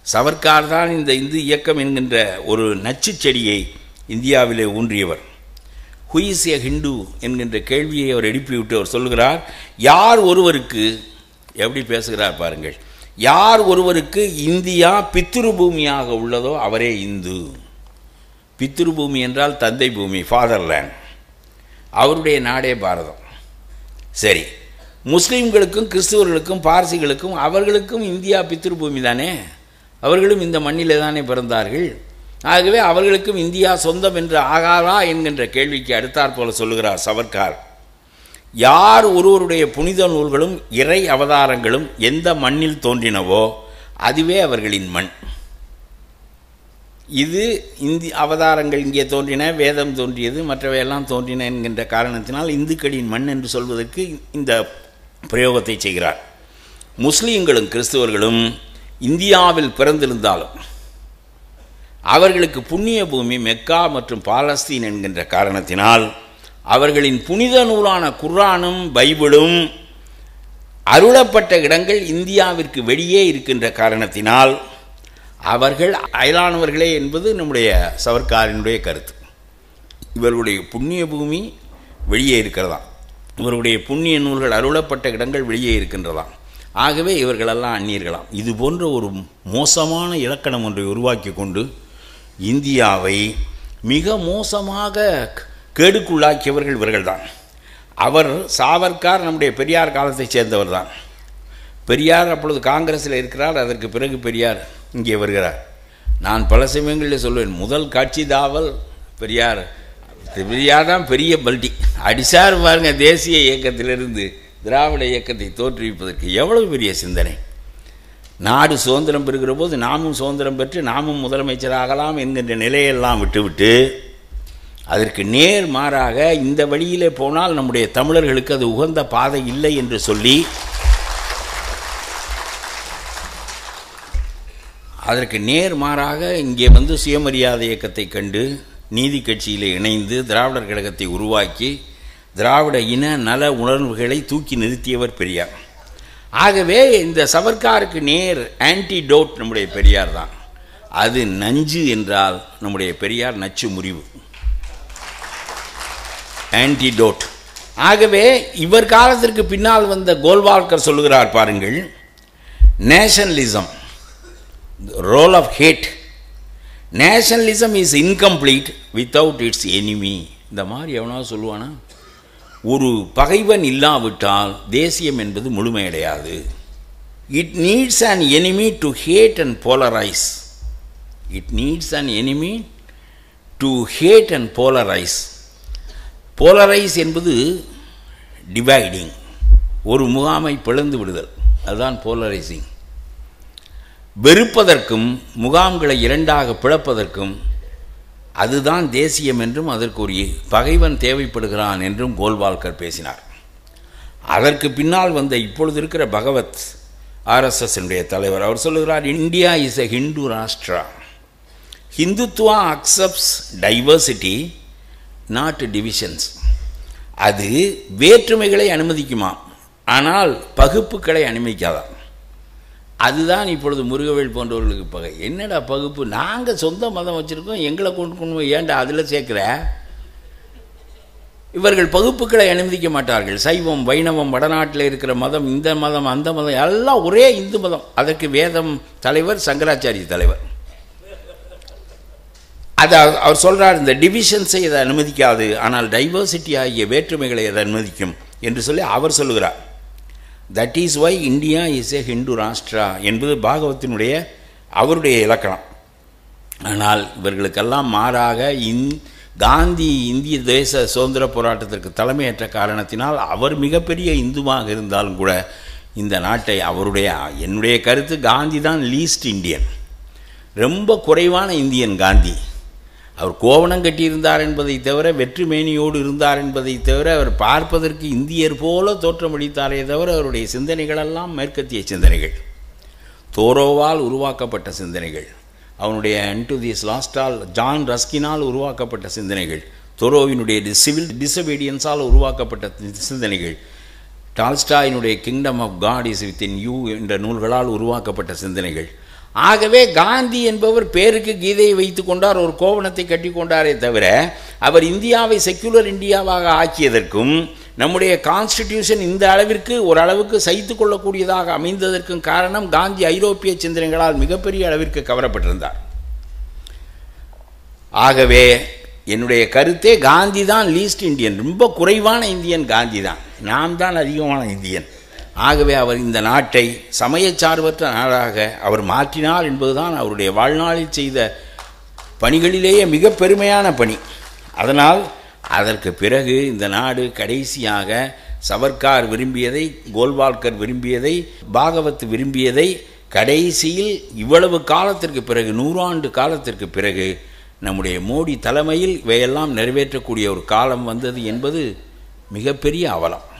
சவர்க்கார் தான் இந்த இந்து இயக்கம் என்கின்ற ஒரு நச்சு செடியை இந்தியாவிலே ஊன்றியவர் ஹுயிஸ் எ ஹிந்து என்கின்ற கேள்வியை அவர் எழுப்பிவிட்டு அவர் சொல்லுகிறார் யார் ஒருவருக்கு எப்படி பேசுகிறார் பாருங்கள் யார் ஒருவருக்கு இந்தியா பித்ரு பூமியாக உள்ளதோ அவரே இந்து பித்ரு பூமி என்றால் தந்தை பூமி ஃபாதர்லேண்ட் அவருடைய நாடே பாரதம் சரி முஸ்லீம்களுக்கும் கிறிஸ்துவர்களுக்கும் பார்சிகளுக்கும் அவர்களுக்கும் இந்தியா பித்ரு பூமி தானே அவர்களும் இந்த மண்ணிலே தானே பிறந்தார்கள் ஆகவே அவர்களுக்கும் இந்தியா சொந்தம் என்று ஆகாதா என்கின்ற கேள்விக்கு அடுத்தாற் போல சொல்லுகிறார் சவர்கார் யார் ஒருவருடைய புனித நூல்களும் இறை அவதாரங்களும் எந்த மண்ணில் தோன்றினவோ அதுவே அவர்களின் மண் இது இந்தி அவதாரங்கள் இங்கே தோன்றின வேதம் தோன்றியது மற்றவையெல்லாம் தோன்றின என்கின்ற காரணத்தினால் இந்துக்களின் மண் என்று சொல்வதற்கு இந்த பிரயோகத்தை செய்கிறார் முஸ்லீம்களும் கிறிஸ்தவர்களும் இந்தியாவில் பிறந்திருந்தாலும் அவர்களுக்கு புண்ணிய பூமி மெக்கா மற்றும் பாலஸ்தீன் என்கின்ற காரணத்தினால் அவர்களின் புனித நூலான குர்ஆனும் பைபிளும் அருளப்பட்ட இடங்கள் இந்தியாவிற்கு வெளியே இருக்கின்ற காரணத்தினால் அவர்கள் அயலானவர்களே என்பது நம்முடைய சவர்க்காரினுடைய கருத்து இவர்களுடைய புண்ணிய பூமி வெளியே இருக்கிறதாம் இவருடைய புண்ணிய நூல்கள் அருளப்பட்ட இடங்கள் வெளியே இருக்கின்றதாம் ஆகவே இவர்களெல்லாம் அந்நியர்களாம் இது போன்ற ஒரு மோசமான இலக்கணம் ஒன்றை உருவாக்கி கொண்டு இந்தியாவை மிக மோசமாக கேடுக்குள்ளாக்கியவர்கள் இவர்கள்தான் அவர் சாவர்கார் நம்முடைய பெரியார் காலத்தைச் சேர்ந்தவர் தான் பெரியார் அப்பொழுது காங்கிரஸில் இருக்கிறார் அதற்கு பிறகு பெரியார் இங்கே வருகிறார் நான் பல சமயங்களில் சொல்வேன் முதல் காட்சி தாவல் பெரியார் பெரியார் தான் பெரிய பல்டி அடிசார் பாருங்க தேசிய இயக்கத்திலிருந்து திராவிட இயக்கத்தை தோற்றுவிப்பதற்கு எவ்வளவு பெரிய சிந்தனை நாடு சுதந்திரம் பெறுகிற போது நாமும் சுதந்திரம் பெற்று நாமும் முதலமைச்சராகலாம் என்கின்ற நிலையெல்லாம் விட்டுவிட்டு அதற்கு நேர் மாறாக இந்த வழியிலே போனால் நம்முடைய தமிழர்களுக்கு அது உகந்த பாதை இல்லை என்று சொல்லி அதற்கு நேர் மாறாக இங்கே வந்து சுயமரியாதை இயக்கத்தை கண்டு நீதி கட்சியில் இணைந்து திராவிடர் கழகத்தை உருவாக்கி திராவிட இன நல உணர்வுகளை தூக்கி நிறுத்தியவர் பெரியார் ஆகவே இந்த சவர்க்காருக்கு நேர் ஆன்டிடோட் நம்முடைய பெரியார் தான் அது நஞ்சு என்றால் நம்முடைய பெரியார் நச்சு முறிவு ஆன்டிடோட் ஆகவே இவர் காலத்திற்கு பின்னால் வந்த கோல்வால்கர் சொல்லுகிறார் பாருங்கள் nationalism role of hate nationalism is incomplete without its enemy இந்த மாதிரி எவனாவது சொல்லுவானா ஒரு பகைவன் இல்லாவிட்டால் தேசியம் என்பது முழுமையடையாது it needs an enemy to hate and polarise it needs an enemy to hate and polarise polarise என்பது டிவைடிங் ஒரு முகாமை பிளந்து விடுதல் அதுதான் போலரைசிங் வெறுப்பதற்கும் முகாம்களை இரண்டாக பிளப்பதற்கும் அதுதான் தேசியம் என்றும் அதற்கு ஒரு பகைவன் தேவைப்படுகிறான் என்றும் கோல்வால்கர் பேசினார் அதற்கு பின்னால் வந்த இப்பொழுது இருக்கிற பகவத் ஆர்எஸ்எஸ்னுடைய தலைவர் அவர் சொல்லுகிறார் India is a Hindu Rashtra Hindutva accepts diversity not divisions அது வேற்றுமைகளை அனுமதிக்குமா ஆனால் பகுப்புகளை அனுமதிக்காதான் அதுதான் இப்பொழுது முருகவேல் போன்றவர்களுக்கு பகை என்னடா பகுப்பு நாங்கள் சொந்த மதம் வச்சுருக்கோம் எங்களை கொண்டு கொண்டு போய் ஏன்டா அதில் சேர்க்குற இவர்கள் பகுப்புகளை அனுமதிக்க மாட்டார்கள் சைவம் வைணவம் வடநாட்டில் இருக்கிற மதம் இந்த மதம் அந்த மதம் எல்லாம் ஒரே இந்து மதம் அதற்கு வேதம் தலைவர் சங்கராச்சாரிய தலைவர் அதை அவர் சொல்கிறார் இந்த டிவிஷன்ஸை இதை அனுமதிக்காது ஆனால் டைவர்சிட்டி ஆகிய வேற்றுமைகளை அதை அனுமதிக்கும் என்று சொல்லி அவர் சொல்லுகிறார் that is why India is a Hindu Rashtra என்பது பாகவத்தினுடைய அவருடைய இலக்கணம் ஆனால் இவர்களுக்கெல்லாம் மாறாக இந் காந்தி இந்திய தேச சுதந்திர போராட்டத்திற்கு தலைமையேற்ற காரணத்தினால் அவர் மிகப்பெரிய இந்துவாக இருந்தாலும் கூட இந்த நாட்டை அவருடைய என்னுடைய கருத்து காந்தி தான் லீஸ்ட் இந்தியன் ரொம்ப குறைவான இந்தியன் காந்தி அவர் கோவணம் கட்டியிருந்தார் என்பதை தவிர வெற்றுமேனியோடு இருந்தார் என்பதை தவிர அவர் பார்ப்பதற்கு இந்தியர் போல தோற்றமளித்தாரே தவிர அவருடைய சிந்தனைகளெல்லாம் மேற்கத்திய சிந்தனைகள் தோரோவால் உருவாக்கப்பட்ட சிந்தனைகள் அவனுடைய டு திஸ் லாஸ்டால் ஜான் ரஸ்கினால் உருவாக்கப்பட்ட சிந்தனைகள் தோரோவினுடைய சிவில் டிசபீடியன்ஸால் உருவாக்கப்பட்ட சிந்தனைகள் டால்ஸ்டாயினுடைய kingdom of God is within you என்ற நூல்களால் உருவாக்கப்பட்ட சிந்தனைகள் ஆகவே காந்தி என்பவர் பேருக்கு கீதையை வைத்து கொண்டார் ஒரு கோவணத்தை கட்டி கொண்டாரே தவிர அவர் இந்தியாவை செக்குலர் இந்தியாவாக ஆக்கியதற்கும் நம்முடைய கான்ஸ்டிடியூஷன் இந்த அளவிற்கு ஓரளவுக்கு சைத்து கொள்ளக்கூடியதாக அமைந்ததற்கும் காரணம் காந்தி ஐரோப்பிய சிந்தனைகளால் மிகப்பெரிய அளவிற்கு கவரப்பட்டிருந்தார் ஆகவே என்னுடைய கருத்தே காந்தி தான் லீஸ்ட் இந்தியன் ரொம்ப குறைவான இந்தியன் காந்தி தான் நாம் தான் அதிகமான இந்தியன் ஆகவே அவர் இந்த நாட்டை சமயச்சார்பற்ற நாடாக அவர் மாற்றினார் என்பதுதான் அவருடைய வாழ்நாளில் செய்த பணிகளிலேயே மிக பெருமையான பணி அதனால் அதற்கு பிறகு இந்த நாடு கடைசியாக சவர்கார் விரும்பியதை கோல்வால்கர் விரும்பியதை பாகவத் விரும்பியதை கடைசியில் இவ்வளவு காலத்திற்கு பிறகு நூறாண்டு காலத்திற்கு பிறகு நம்முடைய மோடி தலைமையில் இவையெல்லாம் நிறைவேற்றக்கூடிய ஒரு காலம் வந்தது என்பது மிகப்பெரிய அவலம்